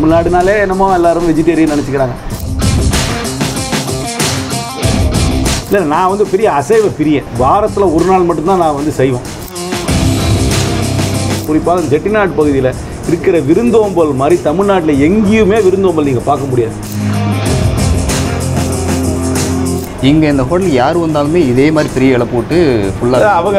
தமிழ்நாடுனாலே என்னமோ எல்லாரும் வெஜிடேரியன் நினச்சிக்கிறாங்க இல்லை நான் வந்து பெரிய அசைவ பிரியன் வாரத்தில் ஒரு நாள் மட்டும்தான் நான் வந்து செய்வோம் குறிப்பாக இந்த செட்டிநாடு பகுதியில் இருக்கிற விருந்தோம்பல் மாதிரி தமிழ்நாட்டில் எங்கேயுமே விருந்தோம்பல் நீங்கள் பார்க்க முடியாது இங்கே இந்த ஹோட்டல் யார் வந்தாலுமே இதே மாதிரி பெரிய இலை போட்டு ஃபுல்லாக அவங்க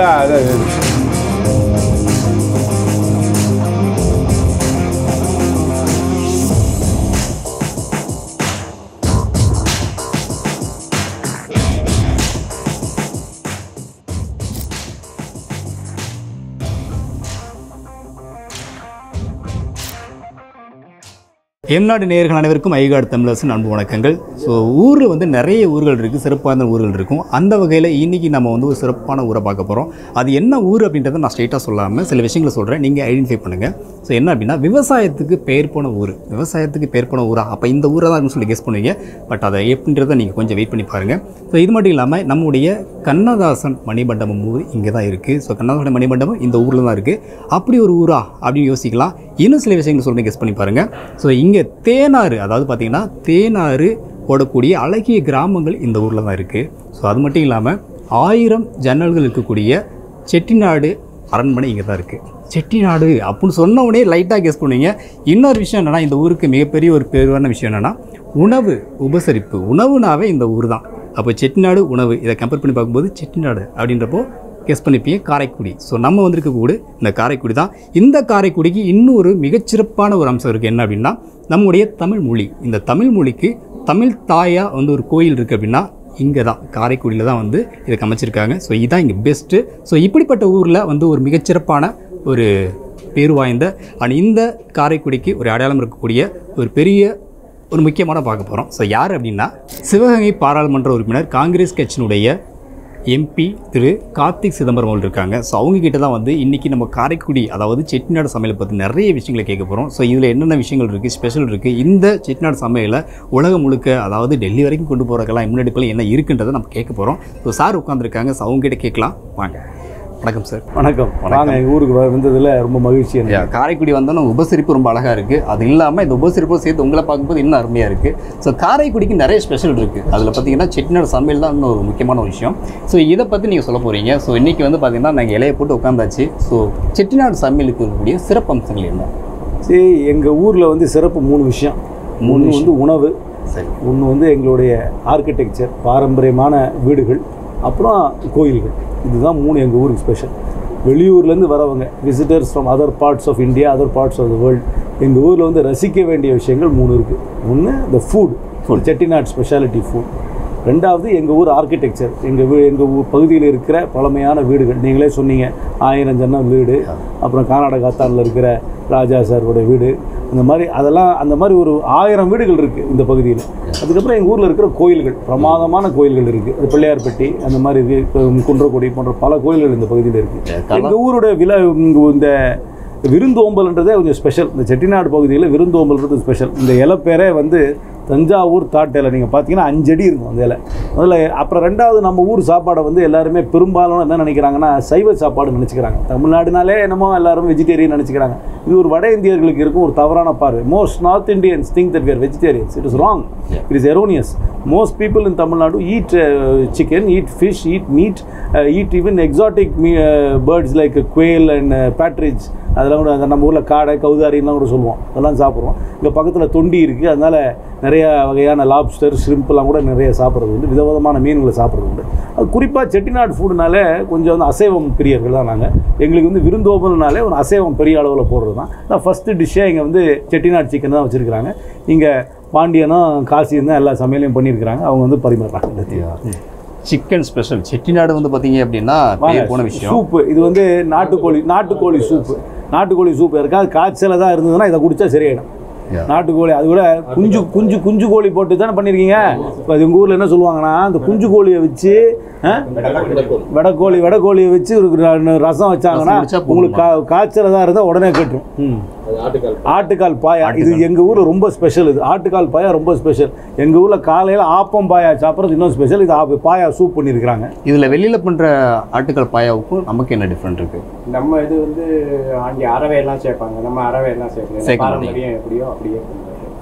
எம்நாடு நேயர்கள் அனைவருக்கும் ஐகாடு தமிழரசன் அன்பு வணக்கங்கள் ஸோ ஊரில் வந்து நிறைய ஊர்கள் இருக்குது சிறப்பான ஊர்கள் இருக்கும் அந்த வகையில் இன்றைக்கி நம்ம வந்து ஒரு சிறப்பான ஊரை பார்க்க போகிறோம் அது என்ன ஊர் அப்படின்றத நான் ஸ்ட்ரெயிட்டாக சொல்லாமல் சில விஷயங்களை சொல்கிறேன் நீங்கள் ஐடென்டிஃபை பண்ணுங்கள் ஸோ என்ன அப்படின்னா விவசாயத்துக்கு பெயர் போன ஊர் விவசாயத்துக்கு பெயர் போன ஊரா அப்போ இந்த ஊரை தான் சொல்லி கெஸ் பண்ணுவீங்க பட் அதை எப்படின்றத நீங்கள் கொஞ்சம் வெயிட் பண்ணி பாருங்கள் ஸோ இது மட்டும் இல்லாமல் நம்முடைய கண்ணதாசன் மணிமண்டபம் ஊர் இங்கே தான் இருக்குது ஸோ கண்ணதாசன் மணிமண்டபம் இந்த ஊரில் தான் இருக்குது அப்படி ஒரு ஊரா அப்படின்னு யோசிக்கலாம் இன்னும் சில விஷயங்கள் சொல்கிறேன் கெஸ் பண்ணி பாருங்கள் ஸோ இங்கே தேனாறு அதாவது பார்த்தீங்கன்னா தேனாறு ஓடக்கூடிய அழகிய கிராமங்கள் இந்த ஊரில் தான் இருக்குது ஸோ அது மட்டும் இல்லாமல் ஆயிரம் ஜன்னல்கள் இருக்கக்கூடிய செட்டிநாடு அரண்மனை இங்கே தான் இருக்குது செட்டிநாடு அப்படின்னு சொன்ன உடனே லைட்டாக கெஸ் பண்ணுவீங்க இன்னொரு விஷயம் என்னென்னா இந்த ஊருக்கு மிகப்பெரிய ஒரு பெருவான விஷயம் என்னென்னா உணவு உபசரிப்பு உணவுனாவே இந்த ஊர் தான் அப்போ செட்டிநாடு உணவு இதை கம்பேர் பண்ணி பார்க்கும்போது செட்டிநாடு அப்படின்றப்போ கெஸ் பண்ணிப்பீங்க காரைக்குடி ஸோ நம்ம வந்திருக்க கூடு இந்த காரைக்குடி தான் இந்த காரைக்குடிக்கு இன்னும் ஒரு மிகச்சிறப்பான ஒரு அம்சம் இருக்குது என்ன அப்படின்னா நம்முடைய தமிழ் மொழி இந்த தமிழ் மொழிக்கு தமிழ் தாயாக வந்து ஒரு கோயில் இருக்குது அப்படின்னா இங்கே தான் காரைக்குடியில் தான் வந்து இதை அமைச்சிருக்காங்க ஸோ இதுதான் இங்கே பெஸ்ட்டு ஸோ இப்படிப்பட்ட ஊரில் வந்து ஒரு மிகச்சிறப்பான ஒரு பேர் வாய்ந்த அண்ட் இந்த காரைக்குடிக்கு ஒரு அடையாளம் இருக்கக்கூடிய ஒரு பெரிய ஒரு முக்கியமான பார்க்க போகிறோம் ஸோ யார் அப்படின்னா சிவகங்கை பாராளுமன்ற உறுப்பினர் காங்கிரஸ் கட்சியினுடைய எம்பி திரு கார்த்திக் சிதம்பரம் அவர்கள் இருக்காங்க ஸோ அவங்க கிட்ட தான் வந்து இன்றைக்கி நம்ம காரைக்குடி அதாவது செட்டிநாடு சமையலை பற்றி நிறைய விஷயங்களை கேட்க போகிறோம் ஸோ இதில் என்னென்ன விஷயங்கள் இருக்குது ஸ்பெஷல் இருக்குது இந்த செட்டிநாடு சமையலை உலகம் முழுக்க அதாவது டெல்லி வரைக்கும் கொண்டு போகிறக்கெல்லாம் முன்னெடுப்பில் என்ன இருக்குன்றதை நம்ம கேட்க போகிறோம் ஸோ சார் உட்காந்துருக்காங்க ஸோ அவங்க கிட்ட கேட்கலாம் வாங்க வணக்கம் சார் வணக்கம் வாங்க எங்கள் ஊருக்கு வ- வந்ததுல ரொம்ப மகிழ்ச்சி எனக்கு யா, காரைக்குடி வந்தோன்னா உபசரிப்பு ரொம்ப அழகாக இருக்குது அது இல்லாமல் இந்த உபசரிப்பும் சேர்த்து உங்களை பார்க்கும்போது இன்னும் அருமையாக இருக்குது ஸோ காரைக்குடிக்கு நிறைய ஸ்பெஷல் இருக்குது அதில் பார்த்தீங்கன்னா செட்டிநாடு சமையல் தான் இன்னும் ஒரு முக்கியமான ஒரு விஷயம் ஸோ இதை பற்றி நீங்கள் சொல்ல போகிறீங்க ஸோ இன்றைக்கி வந்து பார்த்தீங்கன்னா நாங்கள் இலையை போட்டு உட்காந்தாச்சு ஸோ செட்டிநாடு சமையலுக்கு இருக்கக்கூடிய சிறப்பம்சங்கள் என்ன சரி எங்கள் ஊரில் வந்து சிறப்பு மூணு விஷயம் ஒன்று வந்து உணவு சரி ஒன்று வந்து எங்களுடைய ஆர்கிடெக்சர் பாரம்பரியமான வீடுகள் அப்புறம் கோயில்கள் இதுதான் மூணு எங்கள் ஊருக்கு ஸ்பெஷல் வெளியூர்லேருந்து வரவங்க visitors from other parts of India other parts of the world எங்கள் ஊரில் வந்து ரசிக்க வேண்டிய விஷயங்கள் மூணு இருக்குது ஒன்று the food food Chettinad speciality food ரெண்டாவது எங்கள் ஊர் ஆர்கிடெக்சர் எங்கள் வீ எங்கள் ஊர் பகுதியில் இருக்கிற பழமையான வீடுகள் நீங்களே சொன்னீங்க ஆயிரம் ஜன்னல் வீடு அப்புறம் கர்நாடகாத்தானில் இருக்கிற ராஜா சாரோட வீடு அந்த மாதிரி அதெல்லாம் அந்த மாதிரி ஒரு ஆயிரம் வீடுகள் இருக்குது இந்த பகுதியில் அதுக்கப்புறம் எங்கள் ஊரில் இருக்கிற கோயில்கள் பிரமாதமான கோயில்கள் இருக்குது அது பிள்ளையார்பட்டி அந்த மாதிரி இருக்குது குன்றக்குடி போன்ற பல கோயில்கள் இந்த பகுதியில் இருக்குது எங்கள் ஊரோட விழா இங்க இந்த விருந்தோம்பல்ன்றதே கொஞ்சம் ஸ்பெஷல் இந்த செட்டிநாடு பகுதியில் விருந்தோம்பல்ன்றது ஸ்பெஷல் இந்த இலை பேரே வந்து தஞ்சாவூர் தாட் இலை நீங்கள் பார்த்தீங்கன்னா அஞ்சடி இருக்கும் அந்த இலை முதல்ல அப்புறம் ரெண்டாவது நம்ம ஊர் சாப்பாடை வந்து எல்லாருமே பெரும்பாலும் என்ன நினைக்கிறாங்கன்னா சைவ சாப்பாடு நினச்சிக்கிறாங்க தமிழ்நாடுனாலே என்னமோ எல்லாரும் வெஜிடேரியன் நினச்சிக்கிறாங்க இது ஒரு வட இந்தியர்களுக்கு இருக்கும் ஒரு தவறான பார்வை most north Indians think that we're vegetarians it is wrong it is erroneous most people in Tamil Nadu eat chicken eat fish eat meat eat even exotic birds like quail and partridge அதெல்லாம் கூட அந்த நம்ம ஊரில் காடை கௌதாரின்லாம் கூட சொல்லுவோம் அதெல்லாம் சாப்பிட்றோம் இங்கே பக்கத்தில் தொண்டி இருக்குது அதனால் நிறைய வகையான லாப்ஸ்டர் ஷ்ரிம்ப்லாம் கூட நிறைய சாப்பிட்றது உண்டு விதவிதமான மீன்களை சாப்பிட்றது உண்டு அது குறிப்பாக செட்டிநாடு ஃபுட்டுனாலே கொஞ்சம் வந்து அசைவம் பிரியர்கள் தான் நாங்கள் எங்களுக்கு வந்து விருந்தோம்பல்னாலே ஒரு அசைவம் பெரிய அளவில் போடுறது தான் நான் ஃபஸ்ட்டு டிஷ்ஷே இங்கே வந்து செட்டிநாடு சிக்கன் தான் வச்சுருக்கிறாங்க இங்கே பாண்டியனும் காசியும் தான் எல்லா சமையலையும் பண்ணியிருக்கிறாங்க அவங்க வந்து பரிமாறுறாங்க எல்லாத்தையும். சிக்கன் ஸ்பெஷல் செட்டிநாடு வந்து பார்த்தீங்க அப்படின்னா பேர் போன விஷயம் சூப்பு இது வந்து நாட்டுக்கோழி நாட்டுக்கோழி சூப்பு நாட்டுக்கோழி சூப்பு இருக்காது காய்ச்சல தான் இருந்ததுன்னா இதை குடிச்சா சரியாயிடும் Yeah. நாட்டுக்கோழி அது கூட குஞ்சு குஞ்சு குஞ்சு கோழி போட்டு தானே பண்ணியிருக்கீங்க இப்போ அது எங்கள் ஊரில் என்ன சொல்லுவாங்கன்னா அந்த குஞ்சு கோழியை வச்சு ஆ? வெடக்கோழி வெடக்கோழியை வச்சு ஒரு ர- ரசம் வச்சாங்கன்னா ரசம் குடிச்சா போதுமா? உங்களுக்கு கா காய்ச்சல தான் இருந்தால் உடனே கட்டும் ம் ஆட்டுக்கால் பாயா இது எங்கள் ஊரில் ரொம்ப ஸ்பெஷல் இது ஆட்டுக்கால் பாயா ரொம்ப ஸ்பெஷல் எங்கள் ஊரில் காலையில் ஆப்பம் பாயா சாப்பிட்றது இன்னும் ஸ்பெஷல் இது ஆப்ப- பாயா சூப் பண்ணியிருக்கிறாங்க இதில் வெளியில் பண்ணுற ஆட்டுக்கால் பாயாவுக்கும் நமக்கு என்ன டிஃப்ரெண்ட் இருக்குது நம்ம இது வந்து அங்கே அரவை எல்லாம் சேர்ப்பாங்க நம்ம அரவை எல்லாம் சேர்க்கல சேர்க்க பாரம்பரியம் எப்படியோ அப்படியே பண்றது.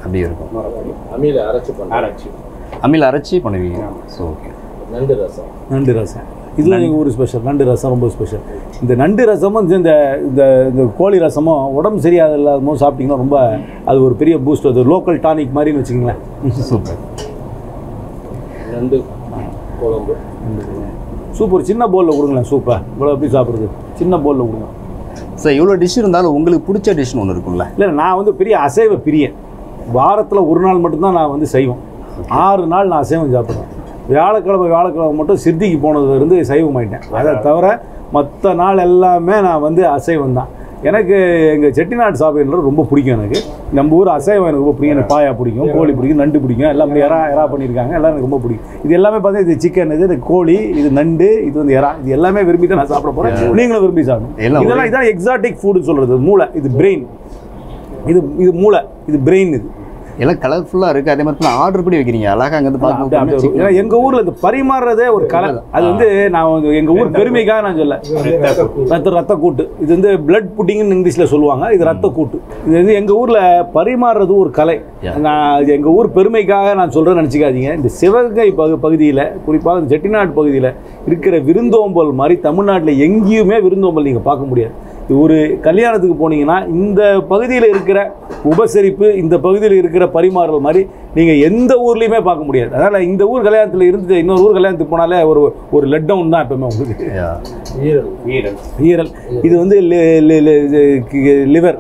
அப்படி இருக்கும் அமீல அரைச்சு அரைச்சி அம்மியில் அரைச்சி பண்ணுவீங்க ஸோ ஓகே நண்டு ரசம் நண்டு ரசம் இதுதான் எங்கள் ஊர் ஸ்பெஷல் நண்டு ரசம் ரொம்ப ஸ்பெஷல் இந்த நண்டு ரசமும் இந்த இந்த இந்த கோழி ரசமும் உடம்பு சரியாத இல்லாத போது சாப்பிட்டிங்கன்னா ரொம்ப அது ஒரு பெரிய பூஸ்ட் அது லோக்கல் டானிக் மாதிரின்னு வச்சுங்களேன் சூப்பர் நண்டு குழம்பு சூப் ஒரு சின்ன பவுலில் கொடுங்களேன் சூப்பை இவ்வளோ எப்படி சாப்பிட்றது சின்ன பவுலில் கொடுங்க சார் இவ்வளோ டிஷ் இருந்தாலும் உங்களுக்கு பிடிச்ச டிஷ்னு ஒன்று இருக்கும்ல இல்லை நான் வந்து பெரிய அசைவ பிரியன் வாரத்தில் ஒரு நாள் மட்டும்தான் நான் வந்து செய்வோம் ஆறு நாள் நான் அசைவம் சாப்பிட்றேன் வியாழக்கிழமை வியாழக்கிழமை மட்டும் சித்திக்கு போனதுலேருந்து சைவம் ஆயிட்டேன் அதை தவிர மற்ற நாள் எல்லாமே நான் வந்து அசைவம் தான் எனக்கு எங்கள் செட்டிநாடு சாப்பிட்றது ரொம்ப பிடிக்கும் எனக்கு நம்ம ஊர் அசைவம் எனக்கு ரொம்ப பிடிக்கும் எனக்கு பாயா பிடிக்கும் கோழி பிடிக்கும் நண்டு பிடிக்கும் எல்லாமே எறா எறா பண்ணியிருக்காங்க எல்லாம் எனக்கு ரொம்ப பிடிக்கும் இது எல்லாமே பார்த்தா இது சிக்கன் இது இது கோழி இது நண்டு இது வந்து எறா இது எல்லாமே விரும்பி தான் நான் சாப்பிட போகிறேன் நீங்களும் விரும்பி சாப்பிடணும் எல்லாம் இதெல்லாம் இதான் எக்ஸாட்டிக் ஃபுட்னு சொல்கிறது மூளை இது பிரெயின் இது இது மூளை இது பிரெயின் இது எல்லாம் கலர்ஃபுல்லாக இருக்குது அதே மாதிரி ஆர்டர் பண்ணி வைக்கிறீங்க அழகாக அங்கேருந்து அப்படி- அப்படி வரும். பார்த்து ஏன்னா எங்க ஊர்ல இந்த பரிமாறுறதே ஒரு கலை அது வந்து நான் வந்து எங்க ஊர் பெருமைக்காக நான் சொல்ல ரத்த ரத்த கூட்டு இது வந்து பிளட் புட்டிங்னு இங்கிலீஷ்ல சொல்லுவாங்க இது ரத்த கூட்டு இது வந்து எங்க ஊர்ல பரிமாறுறது ஒரு கலை Yeah. நான் இது எங்க ஊர் பெருமைக்காக நான் சொல்றேன்னு நினச்சிக்காதீங்க இந்த சிவகங்கை பகு பகுதியில் குறிப்பாக இந்த செட்டிநாடு பகுதியில் இருக்கிற விருந்தோம்பல் மாதிரி தமிழ்நாட்டில் எங்கேயுமே விருந்தோம்பல் நீங்கள் பார்க்க முடியாது ஒரு கல்யாணத்துக்கு போனீங்கன்னா இந்த பகுதியில் இருக்கிற உபசரிப்பு இந்த பகுதியில் இருக்கிற பரிமாறல் மாதிரி நீங்கள் எந்த ஊர்லேயுமே பார்க்க முடியாது அதனால் இந்த ஊர் கல்யாணத்தில் இருந்து இன்னொரு ஊர் கல்யாணத்துக்கு போனாலே ஒரு ஒரு லெட் டவுன் தான் எப்பவுமே உங்களுக்கு ஈரல் ஈரல் ஈரல் இது வந்து லிவர்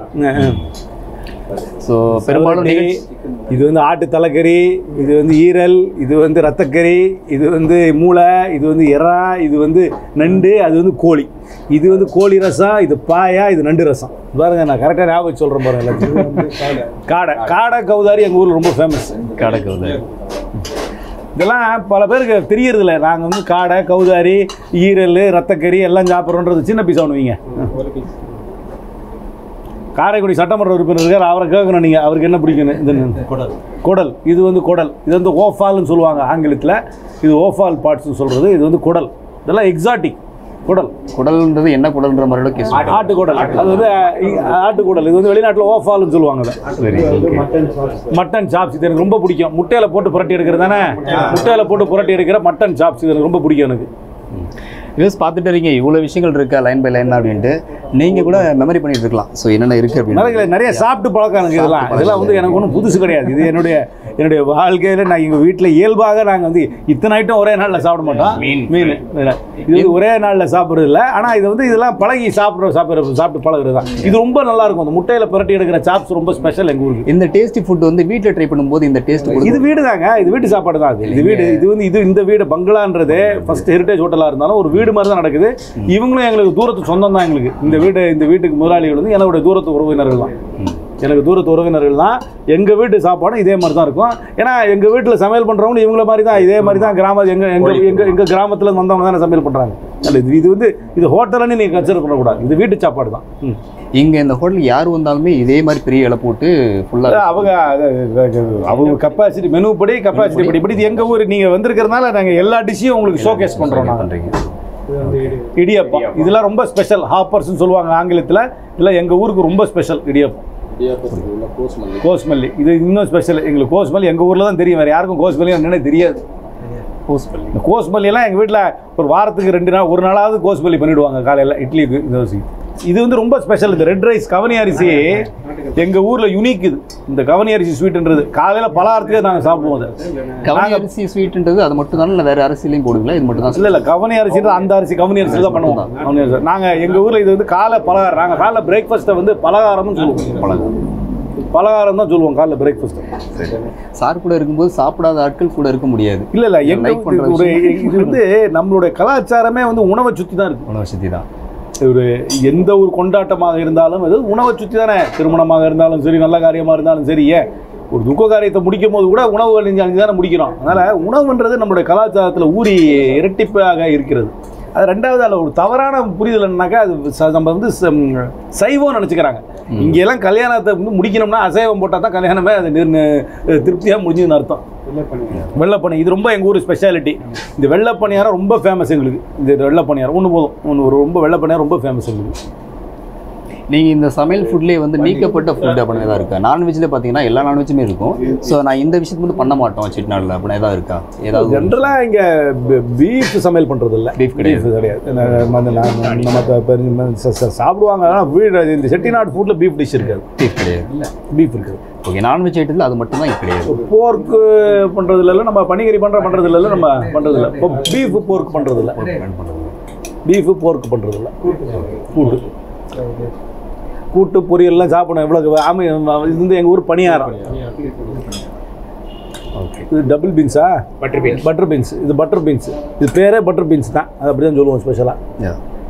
ஸோ பெரும்பாலும் நிகழ்ச்சி இது வந்து ஆட்டு தலைக்கறி இது வந்து ஈரல் இது வந்து ரத்தக்கறி இது வந்து மூளை இது வந்து எறா இது வந்து நண்டு அது வந்து கோழி இது வந்து கோழி ரசம் இது பாயா இது நண்டு ரசம் பாருங்க நான் கரெக்டாக ஞாபகம் சொல்கிறேன் பாருங்க எல்லாத்தையும். காடை காடை கௌதாரி எங்கள் ஊரில் ரொம்ப ஃபேமஸ் கடக்குது இதெல்லாம் பல பேருக்கு தெரியறதில்ல நாங்கள் வந்து காடை கௌதாரி ஈரல் ரத்தக்கறி எல்லாம் சாப்பிட்றோன்றது சின்ன பீஸ் பண்ணுவீங்க காரைக்குடி சட்டமன்ற உறுப்பினர் இருக்கார் அவரை கேட்கணும் நீங்கள் அவருக்கு என்ன பிடிக்குன்னு இந்த குடல் குடல் இது வந்து குடல் இது வந்து ஓஃபால்னு சொல்லுவாங்க ஆங்கிலத்தில் இது ஓஃபால் பார்ட்ஸ்னு சொல்கிறது இது வந்து குடல் இதெல்லாம் எக்ஸாட்டிக் குடல் குடல்ன்றது என்ன குடல்ன்ற மாதிரி கேஸ் ஆட்டு குடல் அது வந்து இ- ஆட்டு குடல் இது வந்து வெளிநாட்டில் ஓஃபால்னு சொல்லுவாங்க அதை சரி ஓகே மட்டன் சாப்ஸ் இது எனக்கு ரொம்ப பிடிக்கும் முட்டையில் போட்டு புரட்டி எடுக்கிறது தானே முட்டையில் போட்டு புரட்டி எடுக்கிற மட்டன் சாப்ஸ் இது எனக்கு ரொம்ப பிடிக்கும் எனக்கு யூஸ் பார்த்துட்டு இருக்கீங்க இவ்வளோ விஷயங்கள் இருக்கா லைன் பை லைன் அப்படின்ட்டு நீங்கள் கூட மெமரி பண்ணிட்டு இருக்கலாம் ஸோ என்னென்ன இருக்குது அப்படின்னு நிறைய நிறைய சாப்பிட்டு பழக்கம் எனக்கு இதெல்லாம் இதெல்லாம் வந்து எனக்கு ஒன்றும் புதுசு கிடையாது இது என்னுடைய என்னுடைய வாழ்க்கையில் நான் எங்கள் வீட்டில் இயல்பாக நாங்கள் வந்து இத்தனை ஐட்டம் ஒரே நாளில் சாப்பிட மாட்டோம் மீன். மீன் இது வந்து ஒரே நாளில் சாப்பிட்றது இல்லை ஆனால் இது வந்து இதெல்லாம் பழகி சாப்பிட்ற சாப்பிட்ற சாப்பிட்டு பழகுறது தான் இது ரொம்ப நல்லா இருக்கும் அந்த முட்டையில் புரட்டி எடுக்கிற சாப்ஸ் ரொம்ப ஸ்பெஷல் எங்கள் ஊருக்கு இந்த டேஸ்டி ஃபுட் வந்து வீட்டில் ட்ரை பண்ணும்போது இந்த டேஸ்ட் இது வீடு தாங்க இது வீட்டு சாப்பாடு தான் அது இது வீடு இது வந்து இது இந்த வீடு பங்களான்றது ஃபர்ஸ்ட் ஹெரிட்டேஜ் ஹோட்டலாக இருந்தாலும் ஒரு வீடு மாதிரி தான் நடக்குது இவங்களும் எங்களுக்கு தூரத்து சொந்தம் தான் எங்களுக்கு இந்த வீடு இந்த வீட்டுக்கு முதலாளிகள் வந்து என்னோட தூரத்து உறவினர்கள் தான் எனக்கு தூரத்து உறவினர்கள் தான் எங்கள் வீட்டு சாப்பாடும் இதே மாதிரி தான் இருக்கும் ஏன்னா எங்கள் வீட்டில் சமையல் பண்ணுறவங்க இவங்கள மாதிரி தான் இதே மாதிரி தான் கிராம எங்கள் எங்கள் எங்கள் எங்கள் கிராமத்தில் வந்தவங்க தானே சமையல் பண்ணுறாங்க அல்ல இது இது வந்து இது ஹோட்டல்னு நீங்கள் கன்சிடர் பண்ணக்கூடாது இது வீட்டு சாப்பாடு தான் ம் இங்கே இந்த ஹோட்டல் யார் வந்தாலுமே இதே மாதிரி பெரிய இலை போட்டு ஃபுல்லாக அவங்க அது- அது- அவங்க கப்பாசிட்டி மெனு படி கப்பாசிட்டி படி படி இது எங்கள் ஊர் நீங்கள் வந்திருக்கிறதுனால நாங்கள் எல்லா டிஷ்ஷையும் உங்களுக்கு ஷோகேஸ் பண்ணுறோம் நாங்கள் பண்ணுறீங்க இடியப்பம் இதெல்லாம் ரொம்ப ஸ்பெஷல் ஹாப்பர்ஸ்னு சொல்லுவாங்க ஆங்கிலத்தில் இதெல்லாம் எங்கள் ஊருக்கு ரொம்ப ஸ்பெஷல் இடியப்பம் இடியாப்பத்துக்கு உள்ள கோஸ்மல்லி கோஸ்மல்லி இது இன்னும் ஸ்பெஷல் எங்களுக்கு கோஸ்மல்லி எங்கள் ஊரில் தான் தெரியும் வேறு யாருக்கும் கோஸ்மல்லி என்னன்னே தெரியாது போஸ்ட் பண்ணி இந்த கோஸ்மல்லி எல்லாம் எங்கள் வீட்டில் ஒரு வாரத்துக்கு ரெண்டு நாள் ஒரு நாளாவது கோஸ்மல்லி பண்ணிவிடுவாங்க காலையில் இட்லிக்கு தோசைக்கு இது வந்து ரொம்ப ஸ்பெஷல் இந்த ரெட் ரைஸ் கவனி அரிசி எங்கள் ஊரில் யுனிக் இது இந்த கவனி அரிசி ஸ்வீட்ன்றது காலையில் பலகாரத்துக்கே நாங்கள் சாப்பிடுவோம் அதை கவனி அரிசி ஸ்வீட்ன்றது அது மட்டும் தானே இல்லை வேறு அரிசிலையும் போடுவீங்களா இது மட்டும் தான் இல்ல இல்ல கவனி அரிசி தான் அந்த அரிசி கவனி அரிசி தான் பண்ணுவோம் கவனி அரிசி நாங்க எங்க ஊர்ல இது வந்து காலை பலகாரம் நாங்க காலைல பிரேக்ஃபாஸ்ட்டை வந்து பலகாரம்னு சொல்லுவோம் பலகாரம் பலகாரம் தான் சொல்லுவோம் காலைல பிரேக்ஃபாஸ்ட் சார் கூட இருக்கும்போது சாப்பிடாத ஆட்கள் கூட இருக்க முடியாது இல்ல இல்ல எங்க Like பண்ற ஒரு இது வந்து நம்மளுடைய கலாச்சாரமே வந்து உணவை சுத்தி தான் இருக்கு உணவு சக்தி தான் ஒரு எந்த ஒரு கொண்டாட்டமாக இருந்தாலும் அது உணவை சுற்றி தானே திருமணமாக இருந்தாலும் சரி நல்ல காரியமாக இருந்தாலும் சரி ஏன் ஒரு துக்க காரியத்தை முடிக்கும் போது கூட உணவு அணிஞ்சு அணிஞ்சு தானே முடிக்கிறோம் அதனால் உணவுன்றது நம்மளுடைய கலாச்சாரத்தில் ஊறி இரட்டிப்பாக இருக்கிறது அது ரெண்டாவது அதில் ஒரு தவறான புரிதல் என்னன்னாக்கா அது ச- நம்ம வந்து ச- சைவம் நினச்சிக்கிறாங்க இங்கெல்லாம் கல்யாணத்தை வந்து முடிக்கணும்னா அசைவம் போட்டால் தான் கல்யாணமே அது நிர் திருப்தியாக முடிஞ்சதுன்னு அர்த்தம் வெள்ளைப்பனி இது ரொம்ப எங்கள் ஊர் ஸ்பெஷாலிட்டி இந்த வெள்ளைப்பனியாரம் ரொம்ப ஃபேமஸ் எங்களுக்கு இந்த வெள்ளைப்பனியாரம் ஒன்று போதும் ஒன்று ஒரு ரொம்ப வெள்ளைப்பனியாரம் ரொம்ப ஃபேமஸ் எங்களுக்கு நீங்கள் இந்த சமையல் ஃபுட்லேயே வந்து நீக்கப்பட்ட ஃபுட் அப்படின்னு ஏதாவது இருக்கா நான்வெஜ்ல பார்த்தீங்கன்னா எல்லா நான்வெஜ்ஜுமே இருக்கும் ஸோ நான் இந்த விஷயத்துக்கு வந்து பண்ண மாட்டோம் செட்டிநாடில் அப்படின்னு ஏதாவது இருக்கா ஏதாவது ஜென்ரலாக இங்கே பீஃப் சமையல் பண்ணுறது இல்லை Beef கிடையாது. கிடையாது நம்ம அந்த நா- நம்ம த- இப்ப இந்த ச- ச- சாப்பிடுவாங்க ஆனால் வீடு இந்த செட்டிநாடு ஃபுட்டில் பீஃப் டிஷ் இருக்காது பீஃப் கிடையாது பீஃப் இருக்குது ஓகே நான்வெஜ் ஐட்டத்தில் அது மட்டும் தான் இங்க கிடையாது போர்க்கு பண்ணுறது இல்லை நம்ம பனிக்கறி பண்ணுற பண்ணுறது இல்லை நம்ம பண்ணுறது இல்லை இப்போ பீஃப் போர்க் பண்ணுறது இல்லை பீஃப் போர்க் பண்ணுறது இல்லை கூட்டு கூட்டு பொரியல்லாம் சாப்பிடணும் எவ்வளோ ஆமை இது வந்து எங்கள் ஊர் பணியாரம் ஓகே இது டபுள் பீன்ஸா பட்டர் பீன்ஸ் பட்டர் பீன்ஸ் இது பட்டர் பீன்ஸ் இது பேரே பட்டர் பீன்ஸ் தான் அது அப்படி தான் சொல்லுவோம் ஸ்பெஷலாக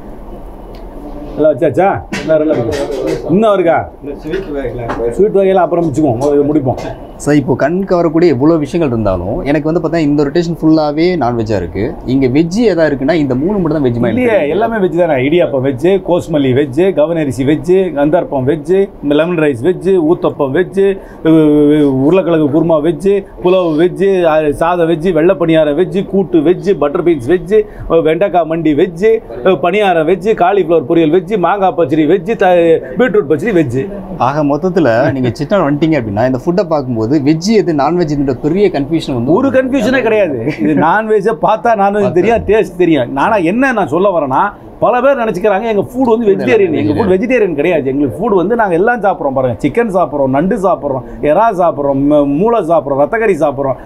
எல்லாம் வச்சாச்சா எல்லாம் ரெல்லாம் இருக்கு. இன்னும் இருக்கா ஸ்வீட் வகையெல்லாம் அப்புறம் வச்சுக்குவோம் முதல்ல முடிப்போம் சார் இப்போ கண் கவரக்கூடிய எவ்வளோ விஷயங்கள் இருந்தாலும் எனக்கு வந்து பார்த்தா இந்த ரொட்டேஷன் ஃபுல்லாகவே நான்வெஜ்ஜாக இருக்குது இங்கே வெஜ்ஜு எதாவது இருக்குன்னா இந்த மூணு மட்டும் தான் வெஜ் இல்லையே எல்லாமே வெஜ் தானே இடியாப்பம் வெஜ்ஜு கோஸ்மல்லி வெஜ்ஜு கவனரிசி வெஜ்ஜு கந்தார்ப்பம் veg lemon rice veg uthappam veg உ- உருளைக்கிழங்கு குருமா வெஜ்ஜு புலவு வெஜ்ஜு அஹ், சாதம் வெஜ்ஜு வெள்ளை பணியாரம் வெஜ்ஜு கூட்டு வெஜ்ஜு பட்டர் பீன்ஸ் வெஜ்ஜு அஹ், வெண்டைக்காய் மண்டி வெஜ்ஜு அஹ், பணியாரம் வெஜ்ஜு காலிஃப்ளவர் பொரியல் வெஜ்ஜு மாங்காய் பச்சடி வெஜ்ஜு த பீட்ரூட் பச்சடி வெஜ்ஜு ஆக மொத்தத்தில் நீங்கள் சிக்கன் வந்துட்டீங்க அப்படின்னா இந்த ஃபுட்டை பார்க்கும்போது வெஜ்ஜு எது நான்வெஜ் என்ற பெரிய கன்ஃபியூஷன் வந்து ஒரு கன்ஃபியூஷனே கிடையாது இது நான்வெஜ்ஜை பார்த்தா நான்வெஜ் தெரியும் டேஸ்ட் தெரியும் நானா என்ன நான் சொல்ல வரேன்னா பல பேர் நினச்சிக்கிறாங்க எங்கள் ஃபுட் வந்து வெஜிடேரியன் எங்கள் ஃபுட் வெஜிடேரியன் கிடையாது எங்களுக்கு ஃபுட் வந்து நாங்கள் எல்லாம் சாப்பிட்றோம் பாருங்கள் சிக்கன் சாப்பிட்றோம் நண்டு சாப்பிட்றோம் எறா சாப்பிட்றோம் ம- மூளை சாப்பிட்றோம் ரத்தக்கறி சாப்பிட்றோம்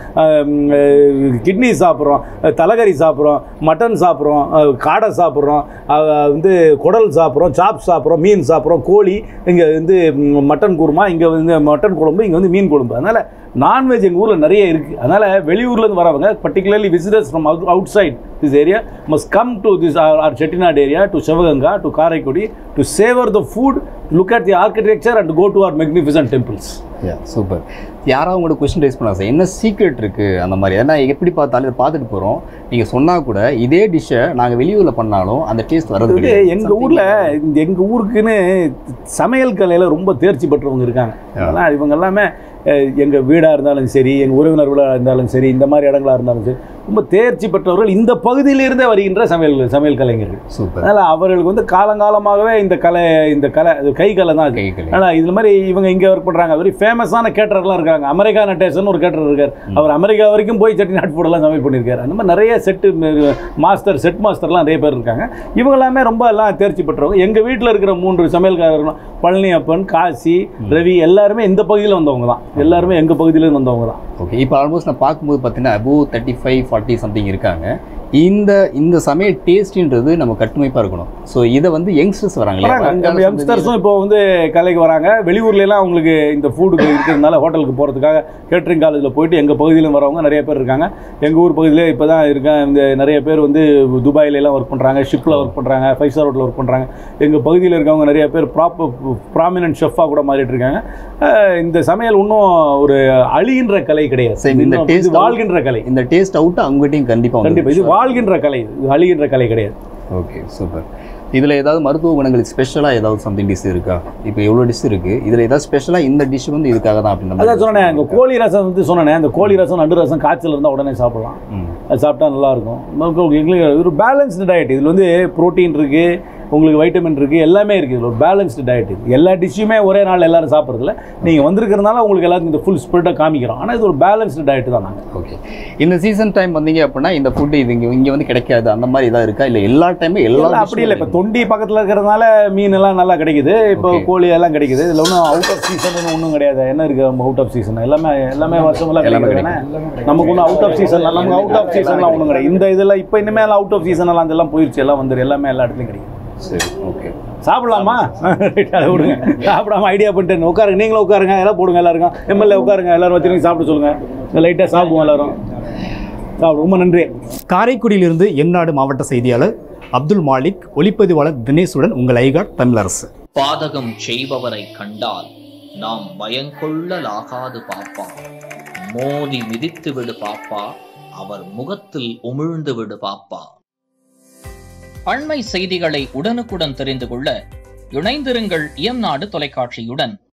கிட்னி சாப்பிட்றோம் தலைக்கறி சாப்பிட்றோம் மட்டன் சாப்பிட்றோம் காடை சாப்பிட்றோம் வந்து குடல் சாப்பிட்றோம் சாப் சாப்பிட்றோம் மீன் சாப்பிட்றோம் கோழி இங்கே வந்து ம், மட்டன் குருமா இங்கே வந்து மட்டன் குழம்பு இங்கே வந்து மீன் குழம்பு அதனால் நான்வெஜ் எங்கள் ஊரில் நிறைய இருக்குது அதனால் வெளியூர்லேருந்து வரவங்க particularly visitors from outside this area must come to this our Chettinadu area to Sivaganga to Karaikudi to savour the food look at the architecture and go to our magnificent temples super யாராவது உங்களோட question raise பண்ணலாம் sir என்ன secret இருக்குது அந்த மாதிரி ஏன்னா எப்படி பார்த்தாலும் இதை பார்த்துட்டு போகிறோம் நீங்கள் சொன்னால் கூட இதே டிஷ்ஷை நாங்கள் வெளியூரில் பண்ணாலும் அந்த டேஸ்ட் வர்றது வந்து கிடையாது. எங்க ஊர்ல இந்த எங்க ஊருக்குன்னு சமையல் கலையில ரொம்ப தேர்ச்சி பெற்றவங்க இருக்காங்க அதெல்லாம் இவங்க எல்லாமே அஹ், எங்க வீடா இருந்தாலும் சரி எங்க உறவினர் வீடா இருந்தாலும் சரி இந்த மாதிரி இடங்களா இருந்தாலும் சரி ரொம்ப தேர்ச்சி பெற்றவர்கள் இந்த பகுதியிலிருந்தே வருகின்ற சமையல் சமையல் கலைஞர்கள் சூப்பர் அதனால அவர்களுக்கு வந்து காலங்காலமாகவே இந்த கலை இந்த கலை அது கை கலை தான் அது கை கலை. ஆனால் இது மாதிரி இவங்க இங்கே ஒர்க் பண்ணுறாங்க வெரி ஃபேமஸான கேட்டர்லாம் இருக்காங்க அமெரிக்கா நட்டேசன் ஒரு கேட்டர் இருக்கார் அவர் அமெரிக்கா வரைக்கும் போய் செட்டிநாட் ஃபுட்டெல்லாம் சமையல் பண்ணியிருக்காரு அந்த மாதிரி நிறைய செட்டு மாஸ்டர் செட் மாஸ்டர்லாம் நிறைய பேர் இருக்காங்க இவங்க எல்லாமே ரொம்ப எல்லாம் தேர்ச்சி பெற்றவங்க எங்கள் வீட்டில் இருக்கிற மூன்று சமையல்காரர்கள் பழனி அப்பன் காசி ரவி எல்லாருமே இந்த பகுதியில் வந்தவங்க தான் எல்லாருமே எங்கள் பகுதியிலேருந்து வந்தவங்க தான் ஓகே இப்போ ஆல்மோஸ்ட் நான் பார்க்கும்போது பார்த்தீங்கன்னா above thirty five forty something இருக்காங்க இந்த இந்த சமையல் டேஸ்ட்ன்றது நம்ம கட்டுமைப்பாக இருக்கணும் ஸோ இதை வந்து யங்ஸ்டர்ஸ் வராங்களே வராங்க வருங்கால யங்ஸ்டர்ஸும் இப்போ வந்து கலைக்கு வராங்க வெளியூர்ல எல்லாம் அவங்களுக்கு இந்த ஃபுட்டுக்கு இருக்கிறதுனால ஹோட்டலுக்கு போகிறதுக்காக கேட்ரிங் காலேஜில் போயிட்டு எங்கள் பகுதியிலும் வரவங்க நிறைய பேர் இருக்காங்க எங்கள் ஊர் பகுதியிலே இப்போ தான் இருக்கேன் இந்த நிறைய பேர் வந்து துபாயில எல்லாம் ஒர்க் பண்ணுறாங்க ஷிப்பில் ஒர்க் பண்ணுறாங்க ஃபைவ் ஸ்டார் ஹோட்டலில் ஒர்க் பண்ணுறாங்க எங்கள் பகுதியில் இருக்கவங்க நிறைய பேர் ப்ராப்பர் ப்ராமினன்ட் ஷெஃபாக கூட மாறிட்டு இருக்காங்க அஹ் இந்த சமையல் இன்னும் ஒரு அழிகின்ற கலை கிடையாது சரி, இந்த இன்னும் இது taste வாழ்கின்ற கலை இந்த டேஸ்ட் அவுட் அவங்ககிட்டயும் கண்டிப்பாக கண்டிப்பாக இது வாழ்கின்ற கலை இது அழிகின்ற கலை கிடையாது ஓகே சூப்பர் இதில் ஏதாவது மருத்துவ குணங்களுக்கு ஸ்பெஷலாக ஏதாவது சம்திங் டிஷ் இருக்கா இப்போ எவ்வளோ டிஷ் இருக்குது இதில் ஏதாவது ஸ்பெஷலாக இந்த டிஷ் வந்து இதுக்காக தான் அப்படின்ற அதான் மாதிரி சொன்னேன் இந்த கோழி ரசம் வந்து சொன்னேன் இந்த கோழி ரசம் நண்டு ரசம் காய்ச்சல் இருந்தால் உடனே சாப்பிடலாம் ம் அது சாப்பிட்டா நல்லாயிருக்கும் நமக்கு எங்களுக்கு ஒரு பேலன்ஸ்டு டயட் இதில் வந்து ப்ரோட்டீன் இருக்குது உங்களுக்கு வைட்டமின் இருக்குது எல்லாமே இருக்குது இதில் ஒரு பேலன்ஸ்டு டயட் இது எல்லா டிஷ்ஷுமே ஒரே நாள் எல்லாரும் சாப்பிட்றதில்ல நீங்கள் வந்திருக்கிறதுனால உங்களுக்கு எல்லாத்துக்கும் இந்த ஃபுல் ஸ்பிரிட்டை காமிக்கிறோம் ஆனால் இது ஒரு பேலன்ஸ்டு டயட் தான் நாங்கள் ஓகே இந்த சீசன் டைம் வந்தீங்க அப்படின்னா இந்த ஃபுட்டு இது இங்கே இங்கே வந்து கிடைக்காது அந்த மாதிரி ஏதாவது இருக்கா இல்லை எல்லா டைமும் எல்லா எல்லாம் அப்படி இல்லை இப்போ தொண்டி பக்கத்தில் இருக்கிறதுனால மீன் எல்லாம் நல்லா கிடைக்குது இப்போ Okay. கோழி எல்லாம் கிடைக்குது இதில் ஒன்றும் அவுட் ஆஃப் சீசன் ஒன்றும் கிடையாது என்ன இருக்குது நம்ம அவுட் ஆஃப் சீசன் எல்லாமே எல்லாமே வருஷமெல்லாம் எல்லாமே கிடைக்குது நமக்கு ஒன்றும் அவுட் ஆஃப் சீசன் நமக்கு அவுட் ஆஃப் சீசன்லாம் ஒன்றும் கிடையாது இந்த இதெல்லாம் இப்போ இனிமேல் அவுட் ஆஃப் சீசன் எல்லாம் அதெல்லாம் போயிடுச்சு எல்லாம் வந்துடும் எல்லாமே எல்லா இடத்துலையும் கிடைக்கும் சரி ஓகே சாப்பிடலாமா அதை விடுங்க சாப்பிடாம ஐடியா பண்ணிட்டு உட்காருங்க நீங்களும் உட்காருங்க எல்லாம் போடுங்க எல்லாருக்கும் எம்எல்ஏ உட்காருங்க எல்லாரும் வச்சுருங்க சாப்பிட சொல்லுங்க லைட்டாக சாப்பிடுவோம் எல்லாரும் சாப்பிடு ரொம்ப நன்றி காரைக்குடியிலிருந்து எம்நாடு மாவட்ட செய்தியாளர் அப்துல் மாலிக் ஒளிப்பதிவாளர் தினேஷுடன் உங்கள் ஐகாட் தமிழரசு பாதகம் செய்பவரை கண்டால் நாம் பயங்கொள்ளலாகாது பாப்பா மோதி மிதித்து விடு பாப்பா அவர் முகத்தில் உமிழ்ந்து விடு பாப்பா அண்மை செய்திகளை உடனுக்குடன் தெரிந்து கொள்ள இணைந்திருங்கள் இயம்நாடு தொலைக்காட்சியுடன்